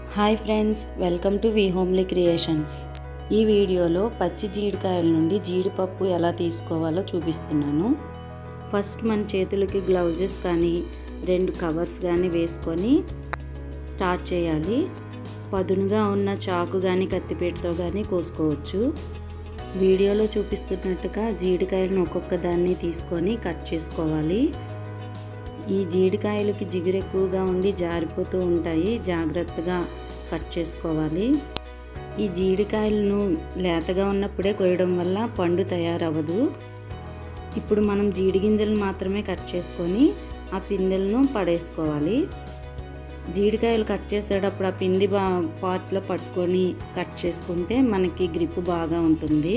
hi friends welcome to V homely creations ఈ వీడియోలో పచ్చి జీడికాయల నుండి జీడిపప్పు ఎలా తీసుకోవాలో చూపిస్తున్నాను ఫస్ట్ మన చేతులకి గ్లౌజెస్ కానీ రెండు కవర్స్ కానీ వేసుకొని స్టార్ట్ చేయాలి పదునుగా ఉన్న చాకు కానీ కత్తిపేటతో కానీ కోసుకోవచ్చు వీడియోలో చూపిస్తున్నట్టుగా జీడికాయలను ఒక్కొక్క దాన్ని తీసుకొని కట్ చేసుకోవాలి ఈ జీడికాయలకి జిగురు ఎక్కువగా ఉండి జారిపోతూ ఉంటాయి జాగ్రత్తగా కట్ చేసుకోవాలి ఈ జీడికాయలను లేతగా ఉన్నప్పుడే కొయ్యడం వల్ల పండు తయారవ్వదు ఇప్పుడు మనం జీడి గింజలు మాత్రమే కట్ చేసుకొని ఆ పిందెలను పడేసుకోవాలి జీడికాయలు కట్ చేసేటప్పుడు ఆ పిండి బా పార్ట్లో పట్టుకొని కట్ చేసుకుంటే మనకి గ్రిప్ బాగా ఉంటుంది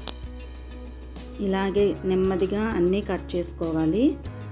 ఇలాగే నెమ్మదిగా అన్నీ కట్ చేసుకోవాలి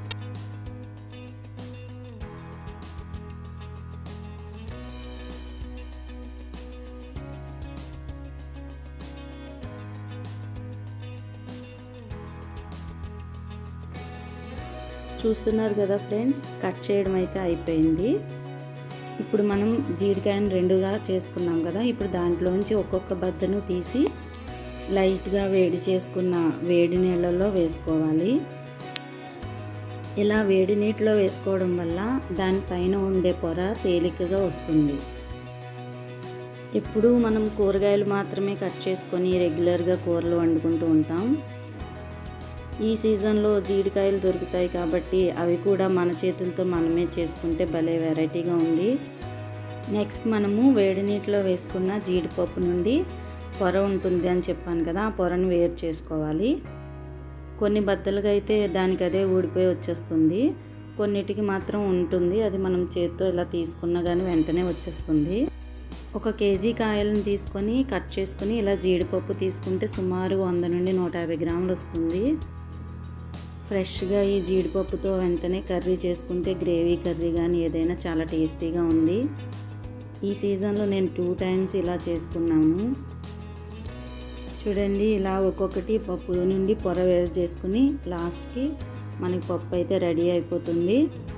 చూస్తున్నారు కదా ఫ్రెండ్స్ కట్ చేయడం అయితే అయిపోయింది ఇప్పుడు మనం జీడికాయను రెండుగా చేసుకున్నాం కదా ఇప్పుడు దాంట్లోంచి ఒక్కొక్క బద్దను తీసి లైట్గా వేడి చేసుకున్న వేడి నీళ్ళలో వేసుకోవాలి ఇలా వేడి నీటిలో వేసుకోవడం వల్ల దానిపైన ఉండే పొర తేలికగా వస్తుంది ఎప్పుడూ మనం కూరగాయలు మాత్రమే కట్ చేసుకొని రెగ్యులర్గా కూరలు వండుకుంటూ ఉంటాం ఈ సీజన్లో జీడికాయలు దొరుకుతాయి కాబట్టి అవి కూడా మన చేతులతో మనమే చేసుకుంటే భలే వెరైటీగా ఉంది నెక్స్ట్ మనము వేడి నీటిలో వేసుకున్న జీడిపప్పు నుండి పొర ఉంటుంది అని చెప్పాను కదా ఆ పొరను వేరు చేసుకోవాలి కొన్ని బద్దలుగా అయితే దానికి అదే ఊడిపోయి వచ్చేస్తుంది కొన్నిటికి మాత్రం ఉంటుంది అది మనం చేతితో ఇలా తీసుకున్నా కానీ వెంటనే వచ్చేస్తుంది ఒక కేజీ కాయలను తీసుకొని కట్ చేసుకొని ఇలా జీడిపప్పు తీసుకుంటే సుమారు వంద నుండి నూట యాభై గ్రాములు వస్తుంది ఫ్రెష్గా ఈ జీడిపప్పుతో వెంటనే కర్రీ చేసుకుంటే గ్రేవీ కర్రీ కానీ ఏదైనా చాలా టేస్టీగా ఉంది ఈ సీజన్లో నేను టూ టైమ్స్ ఇలా చేసుకున్నాను చూడండి ఇలా ఒక్కొక్కటి పప్పు నుండి పొర వేరు చేసుకుని లాస్ట్కి మనకి పప్పు అయితే రెడీ అయిపోతుంది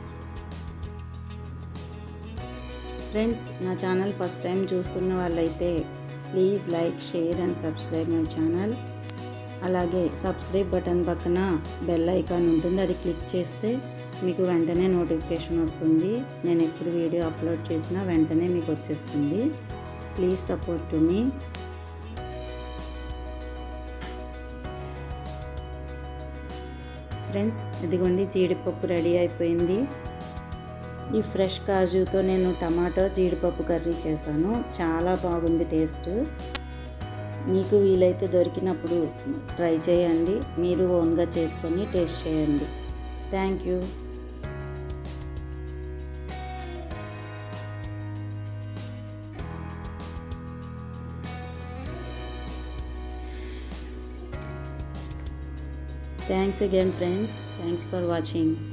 ఫ్రెండ్స్ నా ఛానల్ ఫస్ట్ టైం చూస్తున్న వాళ్ళైతే please like share and subscribe my channel అలాగే సబ్స్క్రైబ్ బటన్ పక్కన బెల్ ఐకాన్ ఉంటుంది అది క్లిక్ చేస్తే మీకు వెంటనే నోటిఫికేషన్ వస్తుంది నేను ఎప్పుడు వీడియో అప్లోడ్ చేసినా వెంటనే మీకు వచ్చేస్తుంది ప్లీజ్ సపోర్ట్ టు మీ ఫ్రెండ్స్ ఇదిగోండి జీడిపప్పు రెడీ అయిపోయింది ఈ ఫ్రెష్ కాజుతో నేను టమాటో జీడిపప్పు కర్రీ చేశాను చాలా బాగుంది టేస్ట్ మీకు వీలైతే దొరికినప్పుడు ట్రై చేయండి మీరు ఓన్గా చేసుకొని టేస్ట్ చేయండి thank you thanks again friends thanks for watching